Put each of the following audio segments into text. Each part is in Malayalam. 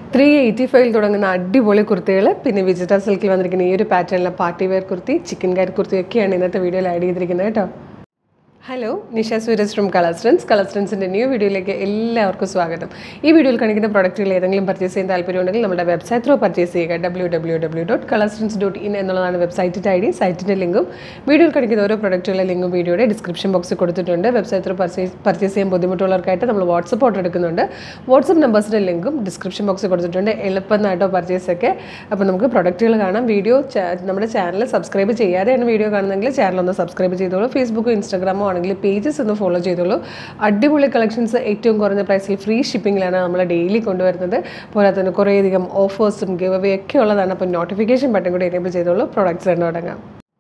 ത്രീ എയ്റ്റി ഫൈവിൽ തുടങ്ങുന്ന അടിപൊളി കുർത്തികൾ പിന്നെ വിജിറ്റർ സിൽക്കിൽ വന്നിരിക്കുന്ന ഈ ഒരു പാറ്റേണിലെ party wear kurti chikankari kurti ഒക്കെയാണ് ഇന്നത്തെ വീഡിയോയിൽ ആഡ് ചെയ്തിരിക്കുന്നത് കേട്ടോ hello Nisha Suraj from colour strands കളർ സ്ട്രൻസിൻ്റെ ന്യൂ വീഡിയോയിലേക്ക് എല്ലാവർക്കും സ്വാഗതം ഈ വീഡിയോയിൽ കാണിക്കുന്ന പ്രൊഡക്റ്റുകൾ ഏതെങ്കിലും പർച്ചേസ് ചെയ്യാൻ താല്പര്യമുണ്ടെങ്കിൽ നമ്മുടെ വെബ്സൈറ്റ് ത്രൂ പർച്ചേസ് ചെയ്യുക W W W dot colour strands dot in എന്നുള്ളതാണ് വെബ്സൈറ്റിൻ്റെ ഐ ഡി സൈറ്റിൻ്റെ ലിങ്കും വീഡിയോയിൽ കാണിക്കുന്ന ഓരോ പ്രൊഡക്റ്റുകളുടെ ലിങ്കും വീഡിയോയുടെ ഡിസ്ക്രിപ്ഷൻ ബോക്സിൽ കൊടുത്തിട്ടുണ്ട് വെബ്സൈറ്റ് ത്രൂ പർച്ചേസ് പർച്ചേസ് ചെയ്യാൻ ബുദ്ധിമുട്ടുള്ളവർക്കായിട്ട് നമ്മൾ വാട്സപ്പ് ഓർഡർ എടുക്കുന്നുണ്ട് വാട്സപ്പ് നമ്പേഴ്സിൻ്റെ ലിങ്കും ഡിസ്ക്രിപ്ഷൻ ബോക്സിൽ കൊടുത്തിട്ടുണ്ട് എളുപ്പമായിട്ടോ പർച്ചേസ് ഒക്കെ അപ്പോൾ നമുക്ക് പ്രൊഡക്റ്റുകൾ കാണാം വീഡിയോ നമ്മുടെ ചാനൽ സബ്സ്ക്രൈബ് ചെയ്യാതെയാണ് വീഡിയോ കാണുന്നതെങ്കിൽ ചാനൽ ഒന്ന് സബ്സ്ക്രൈബ് ചെയ്തോളൂ ഫേസ്ബുക്കും ഇൻസ്റ്റാഗ്രാമോ ആണെങ്കിൽ പേജസ് ഒന്ന് ഫോളോ ചെയ്തോളൂ അടിപൊളി കളക്ഷൻസ് ഏറ്റവും കുറഞ്ഞ പ്രൈസിൽ ഫ്രീ ഷിപ്പിങ്ങിലാണ് നമ്മൾ ഡെയിലി കൊണ്ടുവരുന്നത് പോരാതെ തന്നെ കുറേയധികം ഓഫേഴ്സും ഗിവ് അവേ ഒക്കെ ഉള്ളതാണ് അപ്പോൾ നോട്ടിഫിക്കേഷൻ ബട്ടൺ കൂടി എനേബിൾ ചെയ്തോളൂ പ്രോഡക്റ്റ്സ് കണ്ടു തുടങ്ങാം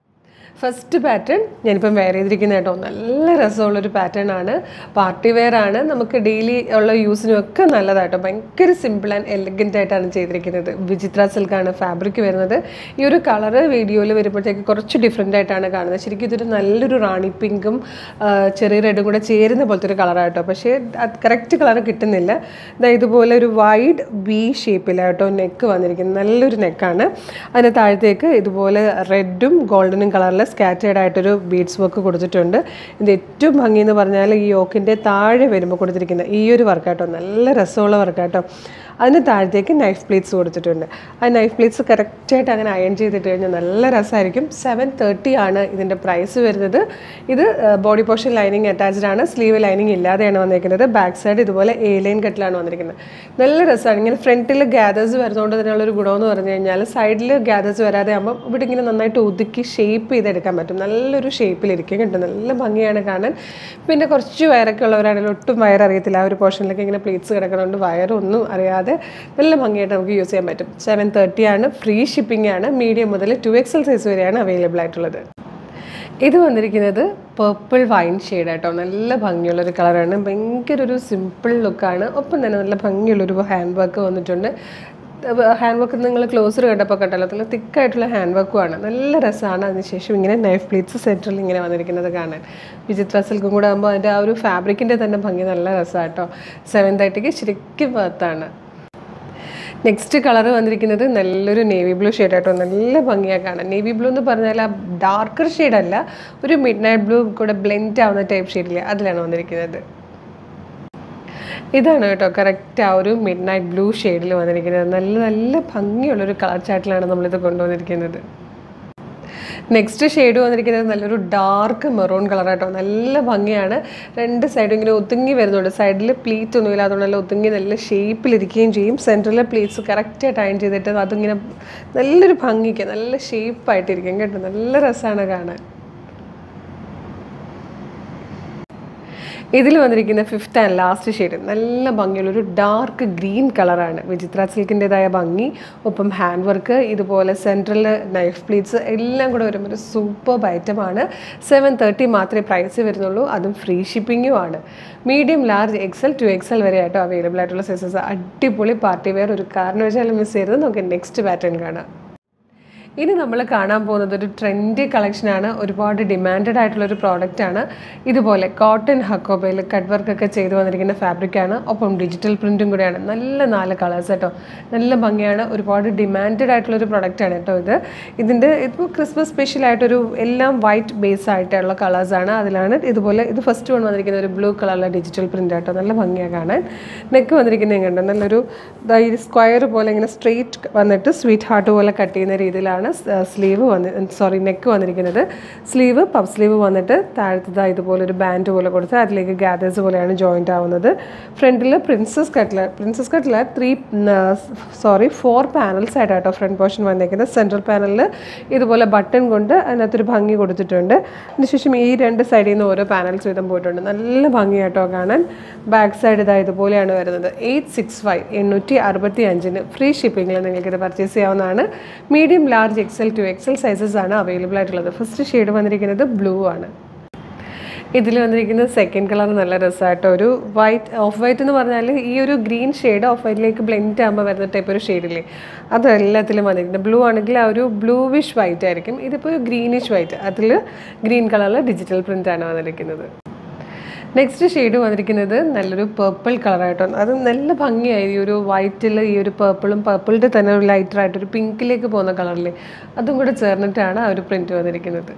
ഫസ്റ്റ് പാറ്റേൺ ഞാനിപ്പം വെയർ ചെയ്തിരിക്കുന്ന കേട്ടോ നല്ല രസമുള്ളൊരു പാറ്റേൺ ആണ് പാർട്ടി വെയർ ആണ് നമുക്ക് ഡെയിലി ഉള്ള യൂസിനും ഒക്കെ നല്ലതാട്ടോ ഭയങ്കര സിമ്പിൾ ആൻഡ് എലഗൻ്റ് ആയിട്ടാണ് ചെയ്തിരിക്കുന്നത് വിചിത്ര സിൽക്കാണ് ഫാബ്രിക് വരുന്നത് ഈ ഒരു കളറ് വീഡിയോയിൽ വരുമ്പോഴത്തേക്ക് കുറച്ച് ഡിഫറെൻ്റ് ആയിട്ടാണ് കാണുന്നത് ശരിക്കും ഇതൊരു നല്ലൊരു റാണി പിങ്കും ചെറിയ റെഡും കൂടെ ചേരുന്ന പോലത്തെ ഒരു കളറാട്ടോ പക്ഷേ അത് കറക്റ്റ് കളർ കിട്ടുന്നില്ല ഇതാ ഇതുപോലെ ഒരു വൈഡ് വി ഷേപ്പിലാട്ടോ നെക്ക് വന്നിരിക്കുന്നത് നല്ലൊരു നെക്കാണ് അതിന് താഴത്തേക്ക് ഇതുപോലെ റെഡും ഗോൾഡനും കളറിൽ സ്കാറ്റേഡ് ആയിട്ടൊരു ബീഡ്സ് വർക്ക് കൊടുത്തിട്ടുണ്ട് ഇത് ഏറ്റവും ഭംഗി എന്ന് പറഞ്ഞാൽ ഈ യോക്കിൻ്റെ താഴെ വരുമ്പോൾ കൊടുത്തിരിക്കുന്ന ഈ ഒരു വർക്കാട്ടോ നല്ല രസമുള്ള വർക്കാട്ടോ അതിന് താഴത്തേക്ക് നൈഫ് പ്ലേറ്റ്സ് കൊടുത്തിട്ടുണ്ട് ആ നൈഫ് പ്ലേറ്റ്സ് കറക്റ്റായിട്ട് അങ്ങനെ അയൺ ചെയ്തിട്ട് കഴിഞ്ഞാൽ നല്ല രസമായിരിക്കും സെവൻ തേർട്ടി ആണ് ഇതിൻ്റെ പ്രൈസ് വരുന്നത് ഇത് ബോഡി പോർഷൻ ലൈനിങ് അറ്റാച്ച്ഡ് ആണ് സ്ലീവ് ലൈനിങ് ഇല്ലാതെയാണ് വന്നിരിക്കുന്നത് ബാക്ക് സൈഡ് ഇതുപോലെ എ ലൈൻ കട്ടിലാണ് വന്നിരിക്കുന്നത് നല്ല രസമാണ് ഇങ്ങനെ ഫ്രണ്ടിൽ ഗ്യാദേഴ്സ് വരുന്നതുകൊണ്ട് തന്നെയുള്ളൊരു ഗുണമെന്ന് പറഞ്ഞു കഴിഞ്ഞാൽ സൈഡിൽ ഗ്യാദേഴ്സ് വരാതെ ആകുമ്പോൾ ഇവിടെ ഇങ്ങനെ നന്നായിട്ട് ഒതുക്കി ഷേപ്പ് ചെയ്തെടുക്കാൻ പറ്റും നല്ലൊരു ഷേപ്പിലിരിക്കും കേട്ടോ നല്ല ഭംഗിയാണ് കാണാൻ പിന്നെ കുറച്ച് വയറൊക്കെ ഉള്ളവരാണെങ്കിൽ ഒട്ടും വയററിയത്തില്ല ആ ഒരു പോർഷനിലൊക്കെ ഇങ്ങനെ പ്ലേറ്റ്സ് കിടക്കുന്നുണ്ട് വയറൊന്നും അറിയാതെ നല്ല ഭംഗിയായിട്ട് നമുക്ക് യൂസ് ചെയ്യാൻ പറ്റും സെവൻ തേർട്ടി ആണ് ഫ്രീ ഷിപ്പിംഗ് ആണ് മീഡിയം മുതൽ ടു എക്സൽ സൈസ് വരെയാണ് അവൈലബിൾ ആയിട്ടുള്ളത് ഇത് വന്നിരിക്കുന്നത് പേർപ്പിൾ വൈൻ ഷെയ്ഡ് ആട്ടോ നല്ല ഭംഗിയുള്ളൊരു കളറാണ് ഭയങ്കര ഒരു സിമ്പിൾ ലുക്കാണ് ഒപ്പം തന്നെ നല്ല ഭംഗിയുള്ളൊരു ഹാൻഡ് വർക്ക് വന്നിട്ടുണ്ട് ഹാൻഡ് വർക്ക് നിങ്ങൾ ക്ലോസർ കണ്ടപ്പോൾ കണ്ടല്ലോ നല്ല തിക്കായിട്ടുള്ള ഹാൻഡ് വർക്കുമാണ് നല്ല രസമാണ് അതിനുശേഷം ഇങ്ങനെ നൈഫ് പ്ലീറ്റ്സ് സെൻറ്ററിൽ ഇങ്ങനെ വന്നിരിക്കുന്നത് കാണാൻ വിചിത്ര സിൽക്കും കൂടെ ആകുമ്പോൾ അതിൻ്റെ ആ ഒരു ഫാബ്രിക്കിൻ്റെ തന്നെ ഭംഗി നല്ല രസമാണ് കേട്ടോ സെവൻ തേർട്ടിക്ക് ശരിക്കും വർത്താണ് നെക്സ്റ്റ് കളർ വന്നിരിക്കുന്നത് നല്ലൊരു നേവി ബ്ലൂ ഷെയ്ഡ് ആട്ടോ നല്ല ഭംഗിയാണ് കാണാൻ നേവി ബ്ലൂ എന്ന് പറഞ്ഞാൽ ആ ഡാർക്കർ ഷെയ്ഡല്ല ഒരു മിഡ് നൈറ്റ് ബ്ലൂ കൂടെ ബ്ലെൻഡ് ആവുന്ന ടൈപ്പ് ഷെയ്ഡിൽ അതിലാണ് വന്നിരിക്കുന്നത് ഇതാണ് കേട്ടോ കറക്റ്റ് ആ ഒരു മിഡ് നൈറ്റ് ബ്ലൂ ഷെയ്ഡിൽ വന്നിരിക്കുന്നത് നല്ല നല്ല ഭംഗിയുള്ളൊരു കളർ ചാർട്ടിലാണ് നമ്മളിത് കൊണ്ടുവന്നിരിക്കുന്നത് നെക്സ്റ്റ് ഷെയ്ഡ് വന്നിരിക്കുന്നത് നല്ലൊരു ഡാർക്ക് മെറൂൺ കളറാട്ടോ നല്ല ഭംഗിയാണ് രണ്ട് സൈഡും ഇങ്ങനെ ഒതുങ്ങി വരുന്നുണ്ട് സൈഡിൽ പ്ലീറ്റ് ഒന്നും ഇല്ലാത്തതുകൊണ്ട് നല്ല ഒതുങ്ങി നല്ല ഷേപ്പിലിരിക്കുകയും ചെയ്യും സെൻറ്ററിലെ പ്ലീറ്റ്സ് കറക്റ്റായിട്ട് അയൺ ചെയ്തിട്ട് അതിങ്ങനെ നല്ലൊരു ഭംഗിക്ക് നല്ല ഷേപ്പായിട്ടിരിക്കും കേട്ടോ നല്ല രസമാണ് കാണാൻ ഇതിൽ വന്നിരിക്കുന്ന ഫിഫ്ത്ത് ആൻഡ് ലാസ്റ്റ് ഷെയ്ഡ് നല്ല ഭംഗിയുള്ള ഒരു ഡാർക്ക് ഗ്രീൻ കളറാണ് വിചിത്ര സിൽക്കിൻ്റെതായ ഭംഗി ഒപ്പം ഹാൻഡ് വർക്ക് ഇതുപോലെ സെൻട്രൽ നൈഫ് പ്ലീറ്റ്സ് എല്ലാം കൂടെ വരുമ്പോൾ ഒരു സൂപ്പർ ഐറ്റമാണ് സെവൻ തേർട്ടി മാത്രമേ പ്രൈസ് വരുന്നുള്ളൂ അതും ഫ്രീ ഷിപ്പിങ്ങും ആണ് medium large XL two XL വരെ ആയിട്ടോ അവൈലബിൾ ആയിട്ടുള്ള സൈസസ് അടിപൊളി പാർട്ടി വെയർ ഒരു കാരണവശാലും മിസ് ചെയ്തത് നമുക്ക് നെക്സ്റ്റ് പാറ്റേൺ കാണാം ഇനി നമ്മൾ കാണാൻ പോകുന്നത് ഒരു ട്രെൻഡി കളക്ഷനാണ് ഒരുപാട് ഡിമാൻഡഡ് ആയിട്ടുള്ള ഒരു പ്രോഡക്റ്റാണ് ഇതുപോലെ കോട്ടൺ ഹക്കോബയിൽ കട്ട് വർക്കൊക്കെ ചെയ്ത് വന്നിരിക്കുന്ന ഫാബ്രിക്കാണ് ഒപ്പം ഡിജിറ്റൽ പ്രിൻറ്റും കൂടെയാണ് നല്ല നാല് കളേഴ്സ് കേട്ടോ നല്ല ഭംഗിയാണ് ഒരുപാട് ഡിമാൻഡഡ് ആയിട്ടുള്ള ഒരു പ്രൊഡക്റ്റാണ് കേട്ടോ ഇത് ഇതിൻ്റെ ഇപ്പോൾ ക്രിസ്മസ് സ്പെഷ്യലായിട്ടൊരു എല്ലാം വൈറ്റ് ബേസ് ആയിട്ടുള്ള കളേഴ്സാണ് അതിലാണ് ഇതുപോലെ ഇത് ഫസ്റ്റ് വൺ വന്നിരിക്കുന്ന ഒരു ബ്ലൂ കളറിലെ ഡിജിറ്റൽ പ്രിൻ്റ് ആട്ടോ നല്ല ഭംഗിയാണ് കാണാൻ നെക്ക് വന്നിരിക്കുന്നത് കണ്ടോ നല്ലൊരു സ്ക്വയർ പോലെ ഇങ്ങനെ സ്ട്രെയിറ്റ് വന്നിട്ട് സ്വീറ്റ് ഹാർട്ട് പോലെ കട്ട് ചെയ്യുന്ന രീതിയിലാണ് സ്ലീവ് വന്ന് സോറി നെക്ക് വന്നിരിക്കുന്നത് സ്ലീവ് പഫ് സ്ലീവ് വന്നിട്ട് താഴത്തത് ഇതുപോലെ ഒരു ബാൻഡ് പോലെ കൊടുത്ത് അതിലേക്ക് ഗാദേഴ്സ് പോലെയാണ് ജോയിൻ്റ് ആവുന്നത് ഫ്രണ്ടിൽ princess cutler princess cutler three sorry four panels ആയിട്ടാട്ടോ ഫ്രണ്ട് പോർഷൻ വന്നിരിക്കുന്നത് സെൻട്രൽ പാനലിൽ ഇതുപോലെ ബട്ടൺ കൊണ്ട് അതിനകത്തൊരു ഭംഗി കൊടുത്തിട്ടുണ്ട് അതിനുശേഷം ഈ രണ്ട് സൈഡിൽ നിന്ന് ഓരോ പാനൽസ് വീതം പോയിട്ടുണ്ട് നല്ല ഭംഗിയാട്ടോ കാണാൻ ബാക്ക് സൈഡ് ഇതാ ഇതുപോലെയാണ് വരുന്നത് എയ്റ്റ് സിക്സ് ഫൈവ് എണ്ണൂറ്റി അറുപത്തി അഞ്ചിന് ഫ്രീ ഷിപ്പിങ്ങിൽ നിങ്ങൾക്കിത് പർച്ചേസ് ചെയ്യാവുന്നതാണ് medium large XL two XL sizes ആണ് അവൈലബിൾ ആയിട്ടുള്ളത് ഫസ്റ്റ് ഷെയ്ഡ് വന്നിരിക്കുന്നത് ബ്ലൂ ആണ് ഇതിൽ വന്നിരിക്കുന്ന സെക്കൻഡ് കളർ നല്ല രസമായിട്ടോ ഒരു വൈറ്റ് ഓഫ് വൈറ്റ് എന്ന് പറഞ്ഞാൽ ഈ ഒരു ഗ്രീൻ ഷെയ്ഡ് ഓഫ് വൈറ്റിലേക്ക് ബ്ലെൻഡ് ആകുമ്പോൾ വരുന്ന ടൈപ്പ് ഒരു ഷെയ്ഡില്ലേ അത് എല്ലാത്തിലും വന്നിരിക്കുന്നത് ബ്ലൂ ആണെങ്കിൽ ആ ഒരു ബ്ലൂവിഷ് വൈറ്റ് ആയിരിക്കും ഇതിപ്പോൾ ഒരു ഗ്രീനിഷ് വൈറ്റ് അതിൽ ഗ്രീൻ കളറിൽ ഡിജിറ്റൽ പ്രിൻ്റ് ആണ് വന്നിരിക്കുന്നത് നെക്സ്റ്റ് ഷെയ്ഡ് വന്നിരിക്കുന്നത് നല്ലൊരു പേർപ്പിൾ കളറായിട്ടോ അത് നല്ല ഭംഗിയായി ഈ ഒരു വൈറ്റിൽ ഈ ഒരു പേർപ്പിളും പേർപ്പിളിൻ്റെ തന്നെ ഒരു ലൈറ്ററായിട്ട് ഒരു പിങ്കിലേക്ക് പോകുന്ന കളറിൽ അതും കൂടെ ചേർന്നിട്ടാണ് ആ ഒരു പ്രിൻറ്റ് വന്നിരിക്കുന്നത്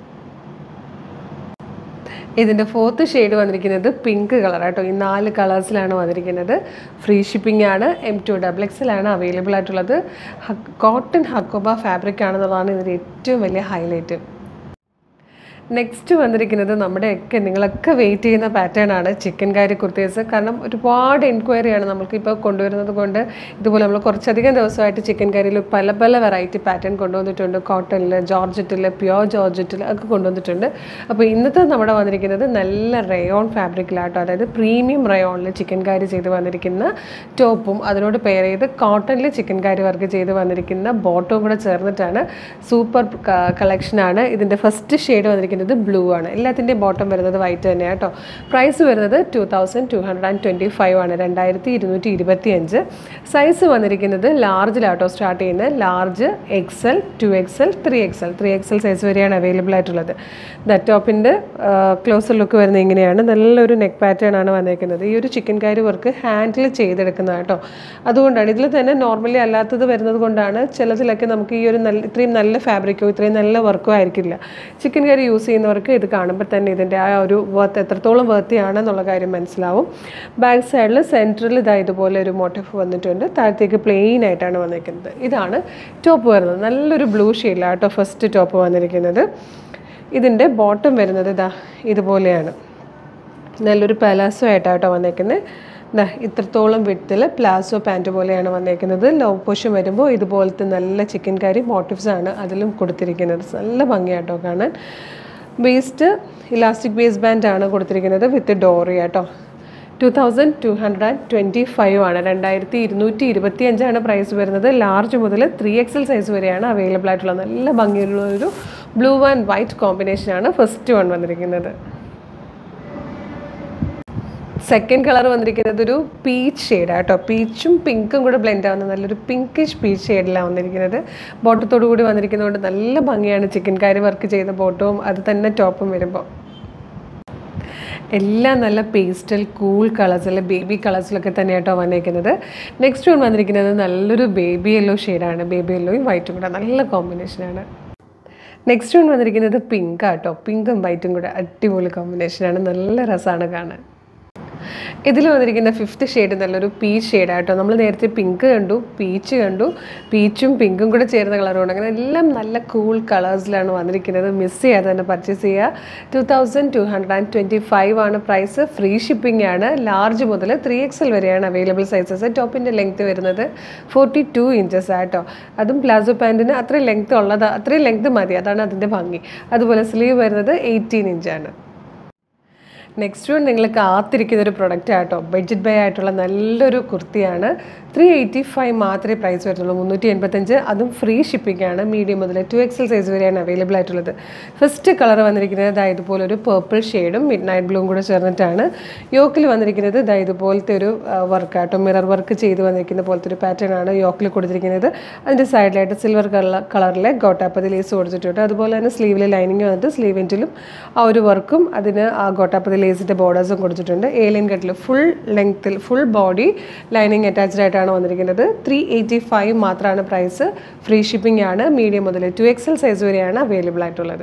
ഇതിൻ്റെ ഫോർത്ത് ഷെയ്ഡ് വന്നിരിക്കുന്നത് പിങ്ക് കളറാട്ടോ ഈ നാല് കളേഴ്സിലാണ് വന്നിരിക്കുന്നത് ഫ്രീ ഷിപ്പിംഗ് ആണ് എം ടു ഡബിൾ എക്സിലാണ് അവൈലബിൾ ആയിട്ടുള്ളത് കോട്ടൺ ഹക്കോബ ഫാബ്രിക് ആണെന്നുള്ളതാണ് ഇതിൻ്റെ ഏറ്റവും വലിയ ഹൈലൈറ്റ് നെക്സ്റ്റ് വന്നിരിക്കുന്നത് നമ്മുടെയൊക്കെ നിങ്ങളൊക്കെ വെയിറ്റ് ചെയ്യുന്ന പാറ്റേൺ ആണ് ചിക്കൻ കാരി കുർത്തീസ് കാരണം ഒരുപാട് എൻക്വയറിയാണ് നമുക്കിപ്പോൾ കൊണ്ടുവരുന്നത് കൊണ്ട് ഇതുപോലെ നമ്മൾ കുറച്ചധികം ദിവസമായിട്ട് ചിക്കൻ കാരിയിൽ പല പല വെറൈറ്റി പാറ്റേൺ കൊണ്ടുവന്നിട്ടുണ്ട് കോട്ടണിൽ ജോർജറ്റിൽ പ്യോർ ജോർജറ്റിൽ ഒക്കെ കൊണ്ടുവന്നിട്ടുണ്ട് അപ്പോൾ ഇന്നത്തെ നമ്മുടെ വന്നിരിക്കുന്നത് നല്ല റയോൺ ഫാബ്രിക്കിലാട്ടോ അതായത് പ്രീമിയം റയോണിൽ ചിക്കൻ കാരി ചെയ്ത് വന്നിരിക്കുന്ന ടോപ്പും അതിനോട് പെയർ ചെയ്ത് കോട്ടണിൽ ചിക്കൻ കാരി വർക്ക് ചെയ്ത് വന്നിരിക്കുന്ന ബോട്ടവും കൂടെ ചേർന്നിട്ടാണ് സൂപ്പർ കളക്ഷനാണ് ഇതിൻ്റെ ഫസ്റ്റ് ഷെയ്ഡ് വന്നിരിക്കുന്നത് ബ്ലൂ ആണ് എല്ലാത്തിൻ്റെയും ബോട്ടം വരുന്നത് വൈറ്റ് തന്നെയാണ് കേട്ടോ പ്രൈസ് വരുന്നത് two thousand two hundred and twenty five ആണ് രണ്ടായിരത്തി ഇരുന്നൂറ്റി ഇരുപത്തി അഞ്ച് സൈസ് വന്നിരിക്കുന്നത് ലാർജിലാട്ടോ സ്റ്റാർട്ട് ചെയ്യുന്നത് large XL two XL three XL three XL size വരെയാണ് അവൈലബിൾ ആയിട്ടുള്ളത് ദ ടോപ്പിൻ്റെ ക്ലോസർ ലുക്ക് വരുന്നത് ഇങ്ങനെയാണ് നല്ലൊരു നെക്ക് പാറ്റേൺ ആണ് വന്നിരിക്കുന്നത് ഈ ഒരു ചിക്കൻ കാരി വർക്ക് ഹാൻഡിൽ ചെയ്തെടുക്കുന്നത് കേട്ടോ അതുകൊണ്ടാണ് ഇതിൽ തന്നെ നോർമലി അല്ലാത്തത് വരുന്നത് കൊണ്ടാണ് ചിലതിലൊക്കെ നമുക്ക് ഈ ഒരു നല്ല ഇത്രയും നല്ല ഫാബ്രിക്കോ ഇത്രയും നല്ല വർക്കോ ആയിരിക്കില്ല ചിക്കൻ കറി യൂസ് ചെയ്യുന്നവർക്ക് ഇത് കാണുമ്പോൾ തന്നെ ഇതിൻ്റെ ആ ഒരു വർത്ത് എത്രത്തോളം വർത്തിയാണെന്നുള്ള കാര്യം മനസ്സിലാവും ബാക്ക് സൈഡിൽ സെൻറ്ററിൽ ഇതാ ഇതുപോലെ ഒരു മോട്ടീഫ് വന്നിട്ടുണ്ട് താഴത്തേക്ക് പ്ലെയിൻ ആയിട്ടാണ് വന്നിരിക്കുന്നത് ഇതാണ് ടോപ്പ് വരുന്നത് നല്ലൊരു ബ്ലൂ ഷെയ്ഡിലാണ് കേട്ടോ ഫസ്റ്റ് ടോപ്പ് വന്നിരിക്കുന്നത് ഇതിൻ്റെ ബോട്ടം വരുന്നത് ഇതാ ഇതുപോലെയാണ് നല്ലൊരു പലാസോ ആയിട്ടാണ് കേട്ടോ വന്നേക്കുന്നത് ദാ ഇത്രത്തോളം വിട്ടിൽ പ്ലാസോ പാൻറ്റ് പോലെയാണ് വന്നേക്കുന്നത് ലോ പോഷൻ വരുമ്പോൾ ഇതുപോലത്തെ നല്ല ചിക്കൻ കറി മോട്ടീവ്സ് ആണ് അതിലും കൊടുത്തിരിക്കുന്നത് നല്ല ഭംഗിയാട്ടോ കാണാൻ വേസ്റ്റ് ഇലാസ്റ്റിക് ബേസ് ബാൻഡ് ആണ് കൊടുത്തിരിക്കുന്നത് വിത്ത് ഡോറി കേട്ടോ two thousand two hundred and twenty five ആണ് രണ്ടായിരത്തി ഇരുന്നൂറ്റി ഇരുപത്തി അഞ്ചാണ് പ്രൈസ് വരുന്നത് ലാർജ് മുതൽ ത്രീ എക്സൽ സൈസ് വരെയാണ് അവൈലബിൾ ആയിട്ടുള്ള നല്ല ഭംഗിയുള്ള ഒരു ബ്ലൂ ആൻഡ് വൈറ്റ് കോമ്പിനേഷനാണ് ഫസ്റ്റ് വൺ വന്നിരിക്കുന്നത് സെക്കൻഡ് കളർ വന്നിരിക്കുന്നത് ഒരു പീച്ച് ഷെയ്ഡ് കേട്ടോ പീച്ചും പിങ്കും കൂടെ ബ്ലെൻഡ് ആവുന്ന നല്ലൊരു പിങ്കിഷ് പീച്ച് ഷെയ്ഡിലാണ് വന്നിരിക്കുന്നത് ബോട്ടത്തോടു കൂടി വന്നിരിക്കുന്നതുകൊണ്ട് നല്ല ഭംഗിയാണ് ചിക്കൻ കാരി വർക്ക് ചെയ്ത ബോട്ടവും അത് തന്നെ ടോപ്പും വരുമ്പോൾ എല്ലാം നല്ല പേസ്റ്റൽ കൂൾ കളേഴ്സിൽ ബേബി കളേഴ്സിലൊക്കെ തന്നെയാട്ടോ വന്നിരിക്കുന്നത് നെക്സ്റ്റ് വൺ വന്നിരിക്കുന്നത് നല്ലൊരു ബേബി യെല്ലോ ഷെയ്ഡാണ് ബേബി യെല്ലോയും വൈറ്റും കൂടെ നല്ല കോമ്പിനേഷനാണ് നെക്സ്റ്റ് വൺ വന്നിരിക്കുന്നത് പിങ്ക് ആട്ടോ പിങ്കും വൈറ്റും കൂടെ അടിപൊളി കോമ്പിനേഷനാണ് നല്ല രസമാണ് കാണാൻ ഇതിൽ വന്നിരിക്കുന്ന ഫിഫ്ത്ത് ഷെയ്ഡ് നല്ലൊരു പീച്ച് ഷെയ്ഡ് ആട്ടോ നമ്മൾ നേരത്തെ പിങ്ക് കണ്ടു പീച്ച് കണ്ടു പീച്ചും പിങ്കും കൂടെ ചേർന്ന കളറുണ്ട് അങ്ങനെ എല്ലാം നല്ല കൂൾ കളേഴ്സിലാണ് വന്നിരിക്കുന്നത് മിസ് ചെയ്യാതെ തന്നെ പർച്ചേസ് ചെയ്യുക two thousand two hundred and twenty five ആണ് പ്രൈസ് ഫ്രീ ഷിപ്പിംഗ് ആണ് ലാർജ് മുതൽ ത്രീ എക്സൽ വരെയാണ് അവൈലബിൾ സൈസസ് ടോപ്പിൻ്റെ ലെങ്ത് വരുന്നത് ഫോർട്ടി ടു ഇഞ്ചസ് ആട്ടോ അതും പ്ലാസോ പാൻറ്റിന് അത്രയും ലെങ്ത് ഉള്ളത് അത്രയും ലെങ്ത് മതി അതാണ് അതിൻ്റെ ഭംഗി അതുപോലെ സ്ലീവ് വരുന്നത് എയ്റ്റീൻ ഇഞ്ചാണ് നെക്സ്റ്റ് വൺ നിങ്ങൾ കാത്തിരിക്കുന്ന ഒരു പ്രൊഡക്റ്റ് ആട്ടോ ബഡ്ജറ്റ് ബൈ ആയിട്ടുള്ള നല്ലൊരു കുർത്തിയാണ് ത്രീ എയ്റ്റി ഫൈവ് മാത്രമേ പ്രൈസ് വരുന്നുള്ളൂ മുന്നൂറ്റി എൺപത്തഞ്ച് അതും ഫ്രീ ഷിപ്പിംഗ് ആണ് മീഡിയം മുതൽ ടു എക്സൽ സൈസ് വരെയാണ് അവൈലബിൾ ആയിട്ടുള്ളത് ഫസ്റ്റ് കളർ വന്നിരിക്കുന്നത് ഇതാ ഇതുപോലെ ഒരു പേർപ്പിൾ ഷെയ്ഡും മിഡ് നൈറ്റ് ബ്ലൂവും കൂടെ ചേർന്നിട്ടാണ് യോക്കിൽ വന്നിരിക്കുന്നത് ഇതാ ഇതുപോലത്തെ ഒരു വർക്ക് ആട്ടോ മിറർ വർക്ക് ചെയ്ത് വന്നിരിക്കുന്ന പോലത്തെ ഒരു പാറ്റേൺ ആണ് യോക്കിൽ കൊടുത്തിരിക്കുന്നത് അതിൻ്റെ സൈഡിലായിട്ട് സിൽവർ കളർ കളറിലെ ഗോട്ടാപ്പതി ലേസ് കൊടുത്തിട്ടുണ്ട് അതുപോലെ തന്നെ സ്ലീവിൽ ലൈനിങ് വന്നിട്ട് സ്ലീവിൻ്റിലും ആ ഒരു വർക്കും അതിന് ആ ഗോട്ടാപ്പതി ലേസിൻ്റെ ബോർഡേഴ്സും കൊടുത്തിട്ടുണ്ട് ഏലിയൻ കട്ടിൽ ഫുൾ ലെങ്ത്തിൽ ഫുൾ ബോഡി ലൈനിങ് അറ്റാച്ച്ഡ് ആയിട്ടാണ് വന്നിരിക്കുന്നത് ത്രീ എയ്റ്റി ഫൈവ് മാത്രമാണ് പ്രൈസ് ഫ്രീ ഷിപ്പിംഗ് ആണ് മീഡിയം മുതൽ ടു എക്സൽ സൈസ് വരെയാണ് അവൈലബിൾ ആയിട്ടുള്ളത്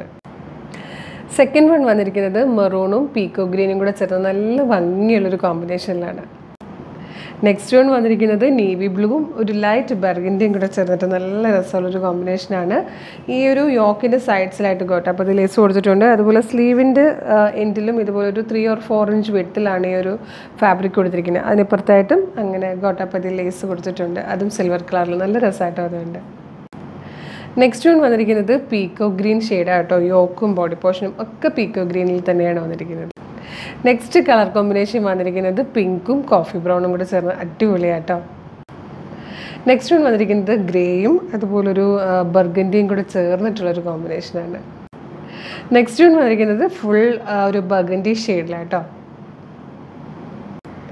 സെക്കൻഡ് വൺ വന്നിരിക്കുന്നത് മെറൂണും പീക്കോ ഗ്രീനും കൂടെ ചേർന്ന നല്ല ഭംഗിയുള്ളൊരു കോമ്പിനേഷനിലാണ് നെക്സ്റ്റ് വൺ വന്നിരിക്കുന്നത് നേവി ബ്ലൂവും ഒരു ലൈറ്റ് ബർഗിൻ്റെയും കൂടെ ചേർന്നിട്ട് നല്ല രസമുള്ളൊരു കോമ്പിനേഷനാണ് ഈ ഒരു യോക്കിൻ്റെ സൈഡ്സിലായിട്ട് ഗോട്ടാപ്പതി ലേസ് കൊടുത്തിട്ടുണ്ട് അതുപോലെ സ്ലീവിൻ്റെ എൻഡിലും ഇതുപോലെ ഒരു ത്രീ ഓർ ഫോർ ഇഞ്ച് വെട്ടിലാണ് ഈ ഒരു ഫാബ്രിക് കൊടുത്തിരിക്കുന്നത് അതിനിപ്പുറത്തായിട്ടും അങ്ങനെ ഗോട്ടാപ്പതി ലേസ് കൊടുത്തിട്ടുണ്ട് അതും സിൽവർ കളറിൽ നല്ല രസമായിട്ടോ അതുണ്ട് നെക്സ്റ്റ് വൺ വന്നിരിക്കുന്നത് പീക്കോ ഗ്രീൻ ഷെയ്ഡാണ് കേട്ടോ യോക്കും ബോഡി പോർഷനും ഒക്കെ പീക്കോ ഗ്രീനിൽ തന്നെയാണ് വന്നിരിക്കുന്നത് നെക്സ്റ്റ് കളർ കോമ്പിനേഷൻ വന്നിരിക്കുന്നത് പിങ്കും കോഫി ബ്രൗണും കൂടെ ചേർന്ന് അടിപൊളിയാട്ടോ നെക്സ്റ്റ് വൺ വന്നിരിക്കുന്നത് ഗ്രേയും അതുപോലൊരു ബർഗൻഡിയും കൂടെ ചേർന്നിട്ടുള്ളൊരു കോമ്പിനേഷനാണ് നെക്സ്റ്റ് വൺ വന്നിരിക്കുന്നത് ഫുൾ ഒരു ബർഗൻഡി ഷെയ്ഡിലാട്ടോ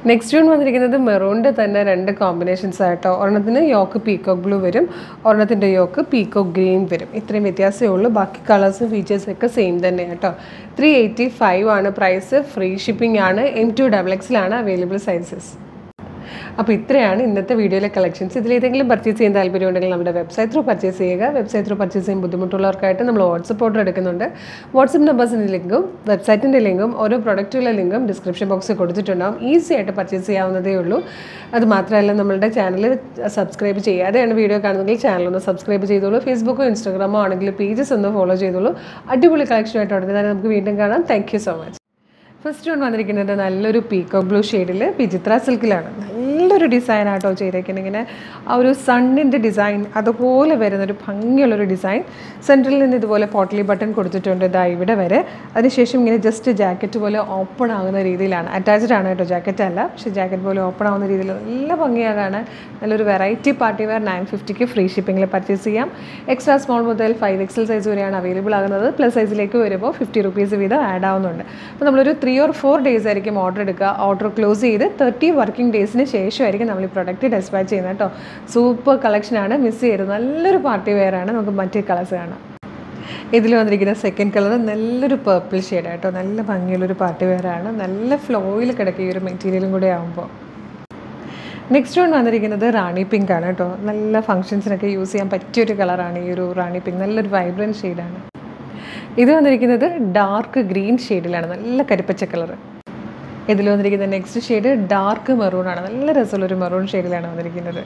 നെക്സ്റ്റ് വൺ വന്നിരിക്കുന്നത് മെറൂണിൻ്റെ തന്നെ രണ്ട് കോമ്പിനേഷൻസ് ആയിട്ടോ ഒരെണ്ണത്തിന് യോക്ക് പീക്കോക്ക് ബ്ലൂ വരും ഒരെണ്ണത്തിൻ്റെ യോക്ക് പീക്കോക്ക് ഗ്രീൻ വരും ഇത്രയും വ്യത്യാസമേ ഉള്ളൂ ബാക്കി കളേഴ്സും ഫീച്ചേഴ്സൊക്കെ സെയിം തന്നെ കേട്ടോ ത്രീ എയ്റ്റി ഫൈവ് ആണ് പ്രൈസ് ഫ്രീ ഷിപ്പിംഗ് ആണ് എം ടു ഡബിൾ എക്സിലാണ് അവൈലബിൾ സൈസസ് അപ്പോൾ ഇത്രയാണ് ഇന്നത്തെ വീഡിയോയിലെ കളക്ഷൻസ് ഇതിലേതെങ്കിലും പർച്ചേസ് ചെയ്യാൻ താല്പര്യമുണ്ടെങ്കിൽ നമ്മുടെ വെബ്സൈറ്റ് ത്രൂ പർച്ചേസ് ചെയ്യുക വെബ്സൈറ്റ് ത്രൂ പർച്ചേസ് ചെയ്യാൻ ബുദ്ധിമുട്ടുള്ളവർക്കായിട്ട് നമ്മൾ വാട്സപ്പ് ഓർഡർ എടുക്കുന്നുണ്ട് വാട്സപ്പ് നമ്പേഴ്സിൻ്റെ ലിങ്കും വെബ്സൈറ്റിൻ്റെ ലിങ്കും ഓരോ പ്രൊഡക്റ്റുകളുടെ ലിങ്കും ഡിസ്ക്രിപ്ഷൻ ബോക്സിൽ കൊടുത്തിട്ടുണ്ടാവും ഈസി ആയിട്ട് പർച്ചേസ് ചെയ്യാവുന്നതേ ഉള്ളൂ അത് മാത്രമല്ല നമ്മളുടെ ചാനൽ സബ്സ്ക്രൈബ് ചെയ്യാതെയാണ് വീഡിയോ കാണുന്നതെങ്കിൽ ചാനൽ ഒന്ന് സബ്സ്ക്രൈബ് ചെയ്തോളൂ ഫേസ്ബുക്കോ ഇൻസ്റ്റാഗ്രാമോ ആണെങ്കിൽ പേജസ് ഒന്ന് ഫോളോ ചെയ്തോളൂ അടിപൊളി കളക്ഷനായിട്ട് ഉടനെ തന്നെ നമുക്ക് വീണ്ടും കാണാം thank so much first one വന്നിരിക്കുന്നത് നല്ലൊരു പീക്കോ ബ്ലൂ ഷെയ്ഡിൽ വിചിത്ര സിൽക്കിലാണ് നല്ലൊരു ഡിസൈൻ ആട്ടോ ചെയ്തേക്കുന്നത് ഇങ്ങനെ ആ ഒരു സണ്ണിൻ്റെ ഡിസൈൻ അതുപോലെ വരുന്നൊരു ഭംഗിയുള്ളൊരു ഡിസൈൻ സെൻട്രലിൽ നിന്ന് ഇതുപോലെ പോട്ടലി ബട്ടൺ കൊടുത്തിട്ടുണ്ട് ഇതാ ഇവിടെ വരെ അതിനുശേഷം ഇങ്ങനെ ജസ്റ്റ് ജാക്കറ്റ് പോലെ ഓപ്പൺ ആകുന്ന രീതിയിലാണ് അറ്റാച്ച്ഡ് ആണ് കേട്ടോ ജാക്കറ്റ് അല്ല പക്ഷേ ജാക്കറ്റ് പോലെ ഓപ്പൺ ആവുന്ന രീതിയിൽ നല്ല ഭംഗിയാണ് കാണാൻ നല്ലൊരു വെറൈറ്റി പാർട്ടി വെയർ നയൻ ഫിഫ്റ്റിക്ക് ഫ്രീ ഷിപ്പിങ്ങിൽ പർച്ചേസ് ചെയ്യാം എക്സ്ട്രാ സ്മോൾ മുതൽ ഫൈവ് എക്സൽ സൈസ് വരെയാണ് അവൈലബിൾ ആകുന്നത് പ്ലസ് സൈസിലേക്ക് വരുമ്പോൾ ഫിഫ്റ്റി റുപ്പീസ് വീതം ആഡ് ആവുന്നുണ്ട് അപ്പോൾ നമ്മളൊരു ത്രീ ഓർ ഫോർ ഡേയ്സ് ആയിരിക്കും ഓർഡർ എടുക്കുക ഓർഡർ ക്ലോസ് ചെയ്ത് തേർട്ടി വർക്കിംഗ് ഡേയ്സിന് ശേഷമായിരിക്കും നമ്മൾ ഈ പ്രൊഡക്റ്റ് ഡെസ്പാച്ച് ചെയ്യുന്നത് കേട്ടോ സൂപ്പർ കളക്ഷനാണ് മിസ് ചെയ്തത് നല്ലൊരു പാർട്ടി വെയർ ആണ് നമുക്ക് മറ്റേ കളേഴ്സ് കാണാം ഇതിൽ വന്നിരിക്കുന്ന സെക്കൻഡ് കളർ നല്ലൊരു പേർപ്പിൾ ഷെയ്ഡ് കേട്ടോ നല്ല ഭംഗിയുള്ളൊരു പാർട്ടി വെയർ ആണ് നല്ല ഫ്ലോയിൽ കിടക്കുക ഈ ഒരു മെറ്റീരിയലും കൂടെ ആകുമ്പോൾ നെക്സ്റ്റ് വൺ വന്നിരിക്കുന്നത് റാണി പിങ്ക് ആണ് കേട്ടോ നല്ല ഫങ്ഷൻസിനൊക്കെ യൂസ് ചെയ്യാൻ പറ്റിയൊരു കളറാണ് ഈ ഒരു റാണി പിങ്ക് നല്ലൊരു വൈബ്രൻറ്റ് ഷെയ്ഡാണ് ഇത് വന്നിരിക്കുന്നത് ഡാർക്ക് ഗ്രീൻ ഷെയ്ഡിലാണ് നല്ല കരിപ്പച്ച കളർ ഇതിൽ വന്നിരിക്കുന്ന നെക്സ്റ്റ് ഷെയ്ഡ് ഡാർക്ക് മെറൂൺ ആണ് നല്ല രസമുള്ളൊരു മെറൂൺ ഷെയ്ഡിലാണ് വന്നിരിക്കുന്നത്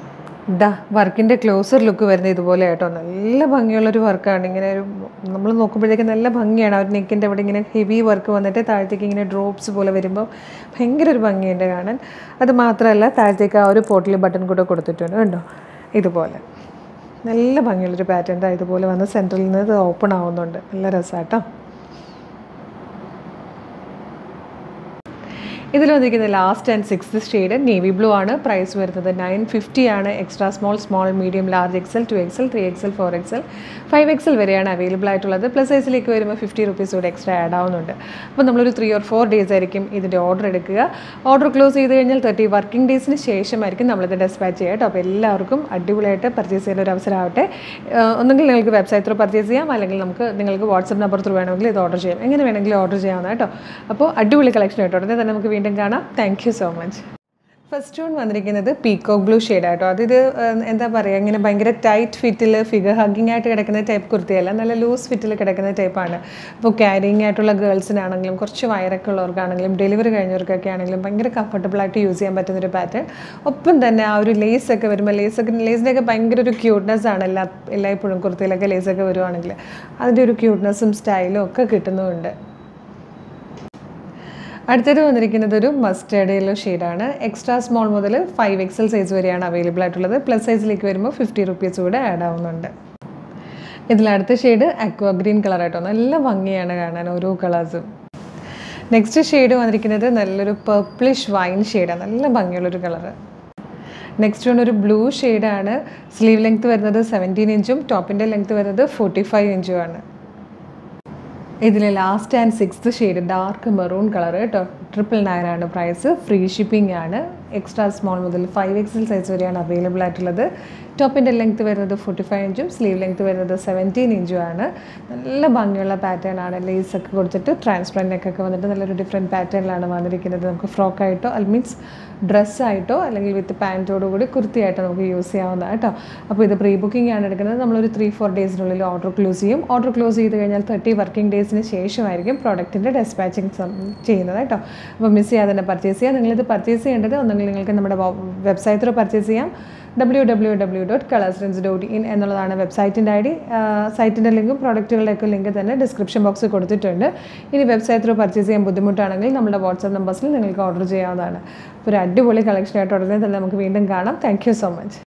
ഡാ വർക്കിൻ്റെ ക്ലോസർ ലുക്ക് വരുന്നത് ഇതുപോലെ കേട്ടോ നല്ല ഭംഗിയുള്ളൊരു വർക്കാണ് ഇങ്ങനെ ഒരു നമ്മൾ നോക്കുമ്പോഴത്തേക്ക് നല്ല ഭംഗിയാണ് ആ ഒരു നെക്കിൻ്റെ അവിടെ ഇങ്ങനെ ഹെവി വർക്ക് വന്നിട്ട് താഴത്തേക്ക് ഇങ്ങനെ ഡ്രോപ്സ് പോലെ വരുമ്പോൾ ഭയങ്കര ഒരു ഭംഗിയുണ്ട് കാണാൻ അത് മാത്രമല്ല താഴത്തേക്ക് ആ ഒരു പോട്ടിൽ ബട്ടൺ കൂടെ കൊടുത്തിട്ടുണ്ട് കണ്ടോ ഇതുപോലെ നല്ല ഭംഗിയുള്ളൊരു പാറ്റേൺ ഇതുപോലെ വന്ന് സെൻറ്ററിൽ നിന്ന് ഇത് ഓപ്പൺ ആവുന്നുണ്ട് നല്ല രസമാട്ടോ ഇതിൽ വന്നിരിക്കുന്ന last and six shade navy blue ആണ് പ്രൈസ് വരുന്നത് നയൻ ഫിഫ്റ്റി ആണ് extra small small medium large XL two XL three XL four XL five XL വരെയാണ് അവൈലബിൾ ആയിട്ടുള്ളത് പ്ലസ് സൈസിലേക്ക് വരുമ്പോൾ ഫിഫ്റ്റി റുപ്പീസ് കൂടെ എക്സ്ട്രാ ആഡ് ആവുന്നുണ്ട് അപ്പോൾ നമ്മളൊരു ത്രീ ഓർ ഫോർ ഡേയ്സ് ആയിരിക്കും ഇതിൻ്റെ ഓർഡർ എടുക്കുക ഓർഡർ ക്ലോസ് ചെയ്ത് കഴിഞ്ഞാൽ തേർട്ടി വർക്കിംഗ് ഡേയ്സിന് ശേഷമായിരിക്കും നമ്മളിത് ഡെസ്പാച്ച് ചെയ്യുക കേട്ടോ അപ്പോൾ എല്ലാവർക്കും അടിപൊളിയായിട്ട് പർച്ചേസ് ചെയ്യുന്ന ഒരു അവസരമാവട്ടെ ഒന്നെങ്കിൽ നിങ്ങൾക്ക് വെബ്സൈറ്റ് ത്രൂ പർച്ചേസ് ചെയ്യാം അല്ലെങ്കിൽ നമുക്ക് നിങ്ങൾക്ക് വാട്സപ്പ് നമ്പർ ത്രൂ വേണമെങ്കിൽ ഇത് ഓർഡർ ചെയ്യാം എങ്ങനെ വേണമെങ്കിലും ഓർഡർ ചെയ്യാവുന്ന കേട്ടോ അപ്പോൾ അടിപൊളി കളക്ഷൻ ആയിട്ട് ഉടനെ തന്നെ നമുക്ക് വീണ്ടും കാണാം thank you so much first one വന്നിരിക്കുന്നത് പീക്കോക്ക് ബ്ലൂ ഷെയ്ഡാട്ടോ അതിത് എന്താ പറയുക ഇങ്ങനെ ഭയങ്കര ടൈറ്റ് ഫിറ്റിൽ ഫിഗർ ഹഗ്ഗിങ് ആയിട്ട് കിടക്കുന്ന ടൈപ്പ് കുർത്തിയല്ല നല്ല ലൂസ് ഫിറ്റിൽ കിടക്കുന്ന ടൈപ്പാണ് അപ്പോൾ ക്യാരിങ് ആയിട്ടുള്ള ഗേൾസിനാണെങ്കിലും കുറച്ച് വയറൊക്കെ ഉള്ളവർക്കാണെങ്കിലും ഡെലിവറി കഴിഞ്ഞവർക്കൊക്കെ ആണെങ്കിലും ഭയങ്കര കംഫർട്ടബിൾ ആയിട്ട് യൂസ് ചെയ്യാൻ പറ്റുന്നൊരു പാറ്റേൺ ഒപ്പം തന്നെ ആ ഒരു ലേസ് ഒക്കെ വരുമ്പോൾ ലേസൊക്കെ ലേസിൻ്റെയൊക്കെ ഭയങ്കര ഒരു ക്യൂട്ട്നെസ് ആണ് എല്ലാ എല്ലായ്പ്പോഴും കുർത്തിയിലൊക്കെ ലേസൊക്കെ വരുവാണെങ്കിൽ അതിൻ്റെ ഒരു ക്യൂട്ട്നെസ്സും സ്റ്റൈലും ഒക്കെ കിട്ടുന്നുമുണ്ട് അടുത്തത് വന്നിരിക്കുന്നത് ഒരു മസ്റ്റേർഡ് യെല്ലോ ഷെയ്ഡാണ് എക്സ്ട്രാ സ്മോൾ മുതൽ ഫൈവ് എക്സൽ സൈസ് വരെയാണ് അവൈലബിൾ ആയിട്ടുള്ളത് പ്ലസ് സൈസിലേക്ക് വരുമ്പോൾ ഫിഫ്റ്റി റുപ്പീസ് കൂടെ ആഡ് ആവുന്നുണ്ട് ഇതിൽ അടുത്ത ഷെയ്ഡ് അക്വ ഗ്രീൻ കളർ ആയിട്ടോ നല്ല ഭംഗിയാണ് കാണാൻ ഓരോ കളേഴ്സും നെക്സ്റ്റ് ഷെയ്ഡ് വന്നിരിക്കുന്നത് നല്ലൊരു പർപ്പിളിഷ് വൈൻ ഷെയ്ഡാണ് നല്ല ഭംഗിയുള്ളൊരു കളറ് നെക്സ്റ്റ് വൺ ഒരു ബ്ലൂ ഷെയ്ഡാണ് സ്ലീവ് ലെങ്ത് വരുന്നത് സെവൻറ്റീൻ ഇഞ്ചും ടോപ്പിൻ്റെ ലെങ്ത് വരുന്നത് ഫോർട്ടി ഫൈവ് ഇഞ്ചും ആണ് ഇതിൽ last and sixth shade dark maroon colour കേട്ടോ ട്രിപ്പിൾ നയൻ ആണ് പ്രൈസ് ഫ്രീ ഷിപ്പിംഗ് ആണ് എക്സ്ട്രാ സ്മോൾ മുതൽ ഫൈവ് എക്സൽ സൈസ് വരെയാണ് അവൈലബിൾ ആയിട്ടുള്ളത് ടോപ്പിൻ്റെ ലെങ്ത് വരുന്നത് ഫോർട്ടി ഫൈവ് ഇഞ്ചും സ്ലീവ് ലെങ്ത് വരുന്നത് സെവൻറ്റീൻ ഇഞ്ചും ആണ് നല്ല ഭംഗിയുള്ള പാറ്റേൺ ആണ് ലേസ് ഒക്കെ കൊടുത്തിട്ട് ട്രാൻസ്പെറൻറ്റ് നെക്കൊക്കെ വന്നിട്ട് നല്ലൊരു ഡിഫറെൻറ്റ് പാറ്റേണിലാണ് വന്നിരിക്കുന്നത് നമുക്ക് ഫ്രോക്കായിട്ടോ അൽ മീൻസ് ഡ്രസ്സായിട്ടോ അല്ലെങ്കിൽ വിത്ത് പാൻറ്റോടു കൂടി കുർത്തിയായിട്ടോ നമുക്ക് യൂസ് ചെയ്യാവുന്നതാണ് കേട്ടോ അപ്പോൾ ഇത് പ്രീ ബുക്കിംഗ് ആണ് എടുക്കുന്നത് നമ്മളൊരു ത്രീ ഫോർ ഡേയ്സിനുള്ളിൽ ഓർഡർ ക്ലോസ് ചെയ്യും ഓർഡർ ക്ലോസ് ചെയ്ത് കഴിഞ്ഞാൽ തേർട്ടി വർക്കിംഗ് ഡേയ്സിന് ശേഷമായിരിക്കും പ്രോഡക്റ്റിൻ്റെ ഡെസ്പാച്ചിങ് ചെയ്യുന്നത് കേട്ടോ അപ്പോൾ മിസ് ചെയ്യാതെ തന്നെ പർച്ചേസ് ചെയ്യാം നിങ്ങളിത് പർച്ചേസ് ചെയ്യേണ്ടത് ഒന്നെങ്കിൽ നിങ്ങൾക്ക് നമ്മുടെ വെബ്സൈറ്റ് ത്രൂ പർച്ചേസ് ചെയ്യാം W W W dot colours dot in എന്നുള്ളതാണ് വെബ്സൈറ്റിൻ്റെ ഐ ഡി സൈറ്റിൻ്റെ ലിങ്കും പ്രോഡക്റ്റുകളുടെയൊക്കെ ലിങ്ക് തന്നെ ഡിസ്ക്രിപ്ഷൻ ബോക്സിൽ കൊടുത്തിട്ടുണ്ട് ഇനി വെബ്സൈറ്റ് ത്രൂ പർച്ചേസ് ചെയ്യാൻ ബുദ്ധിമുട്ടാണെങ്കിൽ നമ്മുടെ വാട്സാപ്പ് നമ്പേഴ്സിൽ നിങ്ങൾക്ക് ഓർഡർ ചെയ്യാവുന്നതാണ് അപ്പോൾ ഒരു അടിപൊളി കളക്ഷനായിട്ട് ഉടനെ തന്നെ നമുക്ക് വീണ്ടും കാണാം താങ്ക് സോ മച്ച്